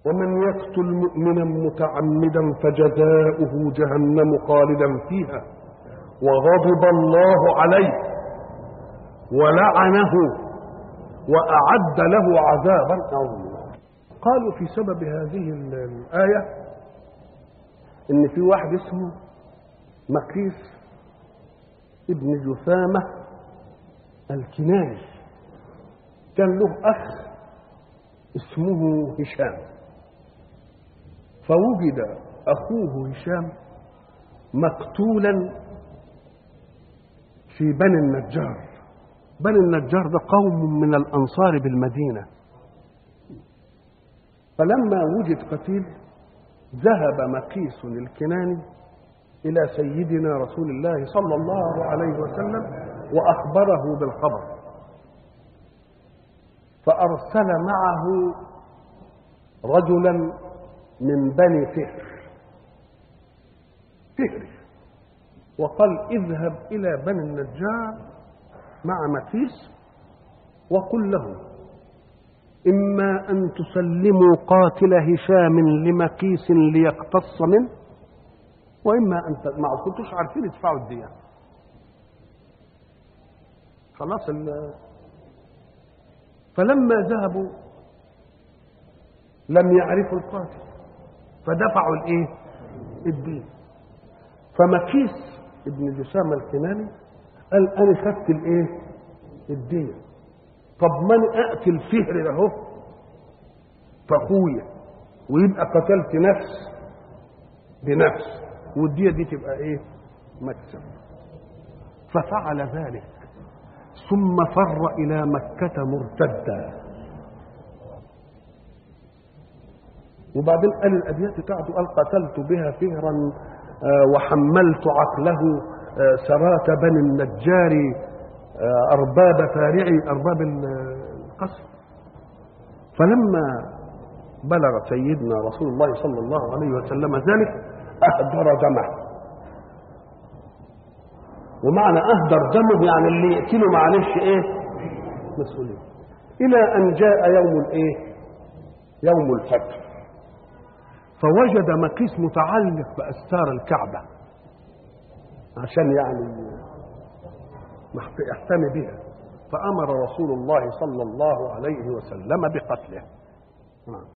ومن يقتل مؤمنا متعمدا فجزاؤه جهنم خالدا فيها وغضب الله عليه ولعنه وأعد له عذابا عظيما قالوا في سبب هذه الآية إن في واحد اسمه مقيس ابن جثامة الكناني كان له أخ اسمه هشام فوجد أخوه هشام مقتولا في بني النجار بني النجار ده قوم من الأنصار بالمدينة فلما وجد قتيل ذهب مقيس الكناني إلى سيدنا رسول الله صلى الله عليه وسلم وأخبره بالخبر فأرسل معه رجلا من بني فهر فهر وقال اذهب إلى بني النجار مع مكيس وقل له إما أن تسلموا قاتل هشام لمكيس ليقتص منه وإما أن ت... ما كنتوش عارفين يدفعوا الدية خلاص ال... فلما ذهبوا لم يعرفوا القاتل فدفعوا الايه الدين فمكيس ابن جسام الكناني قال انا خدت الايه الدين طب من اقتل فهر اهو فاخويا ويبقى قتلت نفس بنفس والدية دي تبقى ايه مكسب ففعل ذلك ثم فر الى مكة مرتدا وبعدين قال الابيات بتاعته قال قتلت بها فهرا وحملت عقله سرات بني النجار ارباب فارعي ارباب القصر فلما بلغ سيدنا رسول الله صلى الله عليه وسلم ذلك اهدر دمه ومعنى اهدر دمه يعني اللي يقتله معلش ايه مسؤوليه الى ان جاء يوم الايه يوم الفتح فوجد مكيس متعلق باستار الكعبه عشان يعني يحتمي بها فامر رسول الله صلى الله عليه وسلم بقتله